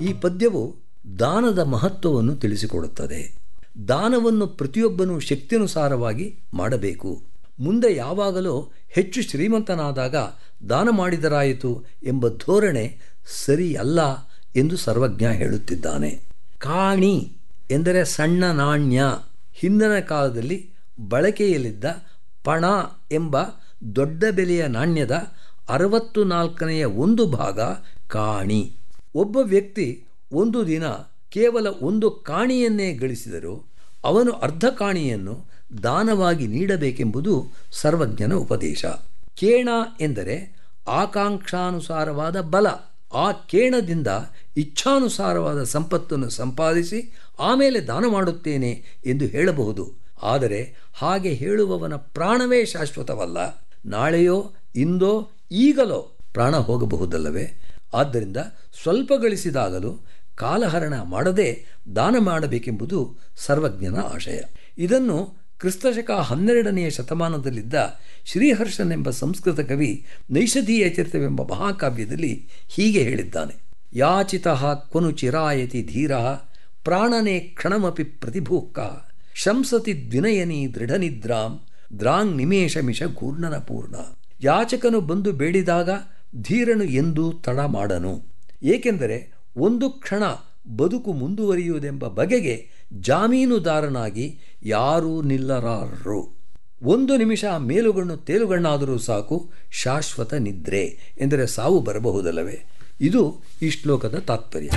ಈ ಪದ್ಯವು ದಾನದ ಮಹತ್ವವನ್ನು ತಿಳಿಸಿಕೊಡುತ್ತದೆ ದಾನವನ್ನು ಪ್ರತಿಯೊಬ್ಬನೂ ಶಕ್ತಿಯನುಸಾರವಾಗಿ ಮಾಡಬೇಕು ಮುಂದೆ ಯಾವಾಗಲೂ ಹೆಚ್ಚು ಶ್ರೀಮಂತನಾದಾಗ ದಾನ ಮಾಡಿದರಾಯಿತು ಎಂಬ ಧೋರಣೆ ಸರಿಯಲ್ಲ ಎಂದು ಸರ್ವಜ್ಞ ಹೇಳುತ್ತಿದ್ದಾನೆ ಕಾಣಿ ಎಂದರೆ ಸಣ್ಣ ನಾಣ್ಯ ಹಿಂದಿನ ಕಾಲದಲ್ಲಿ ಬಳಕೆಯಲ್ಲಿದ್ದ ಪಣ ಎಂಬ ದೊಡ್ಡ ಬೆಲೆಯ ನಾಣ್ಯದ ಅರವತ್ತು ನಾಲ್ಕನೆಯ ಒಂದು ಭಾಗ ಕಾಣಿ ಒಬ್ಬ ವ್ಯಕ್ತಿ ಒಂದು ದಿನ ಕೇವಲ ಒಂದು ಕಾಣಿಯನ್ನೇ ಗಳಿಸಿದರೂ ಅವನು ಅರ್ಧ ಕಾಣಿಯನ್ನು ದಾನವಾಗಿ ನೀಡಬೇಕೆಂಬುದು ಸರ್ವಜ್ಞನ ಉಪದೇಶ ಕೇಣ ಎಂದರೆ ಆಕಾಂಕ್ಷಾನುಸಾರವಾದ ಬಲ ಆ ಕೇಣದಿಂದ ಇಚ್ಛಾನುಸಾರವಾದ ಸಂಪತ್ತನ್ನು ಸಂಪಾದಿಸಿ ಆಮೇಲೆ ದಾನ ಮಾಡುತ್ತೇನೆ ಎಂದು ಹೇಳಬಹುದು ಆದರೆ ಹಾಗೆ ಹೇಳುವವನ ಪ್ರಾಣವೇ ಶಾಶ್ವತವಲ್ಲ ನಾಳೆಯೋ ಇಂದೋ ಈಗಲೋ ಪ್ರಾಣ ಹೋಗಬಹುದಲ್ಲವೇ ಆದ್ದರಿಂದ ಸ್ವಲ್ಪ ಗಳಿಸಿದಾಗಲೂ ಕಾಲಹರಣ ಮಾಡದೆ ದಾನ ಮಾಡಬೇಕೆಂಬುದು ಸರ್ವಜ್ಞನ ಆಶಯ ಇದನ್ನು ಕ್ರಿಸ್ತಶಕ ಹನ್ನೆರಡನೆಯ ಶತಮಾನದಲ್ಲಿದ್ದ ಶ್ರೀಹರ್ಷನೆಂಬ ಸಂಸ್ಕೃತ ಕವಿ ನೈಷಧೀಯ ಚರಿತವೆಂಬ ಮಹಾಕಾವ್ಯದಲ್ಲಿ ಹೀಗೆ ಹೇಳಿದ್ದಾನೆ ಯಾಚಿತ ಕ್ವನು ಚಿರಾಯತಿ ಧೀರ ಪ್ರಾಣನೆ ಕ್ಷಣಮಪಿ ಪ್ರತಿಭೂಕ್ಕ ಶಂಸತಿ ದ್ವಿನಯನಿ ದೃಢನಿದ್ರಾಂ ದ್ರಾಂಗ್ ನಿಮೇಷಮಿಷ ಗೂರ್ಣನ ಪೂರ್ಣ ಯಾಚಕನು ಬಂದು ಬೇಡಿದಾಗ ಧೀರನು ಎಂದೂ ತಡ ಮಾಡನು ಏಕೆಂದರೆ ಒಂದು ಕ್ಷಣ ಬದುಕು ಮುಂದುವರಿಯುವುದೆಂಬ ಬಗೆಗೆ ಜಾಮೀನುದಾರನಾಗಿ ಯಾರೂ ನಿಲ್ಲರಾರರು ಒಂದು ನಿಮಿಷ ಮೇಲುಗಣ್ಣು ತೇಲುಗಣ್ಣಾದರೂ ಸಾಕು ಶಾಶ್ವತ ನಿದ್ರೆ ಎಂದರೆ ಸಾವು ಬರಬಹುದಲ್ಲವೇ ಇದು ಈ ಶ್ಲೋಕದ ತಾತ್ಪರ್ಯ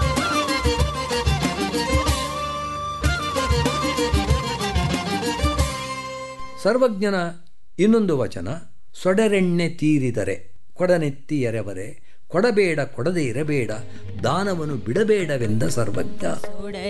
ಸರ್ವಜ್ಞನ ಇನ್ನೊಂದು ವಚನ ಸೊಡರೆಣ್ಣೆ ತೀರಿದರೆ ಕೊಡನೆತ್ತಿ ಎರೆವರೆ ಕೊಡಬೇಡ ಕೊಡದೆ ಇರಬೇಡ ದಾನವನ್ನು ಬಿಡಬೇಡವೆಂದ ಸರ್ವಜ್ಞ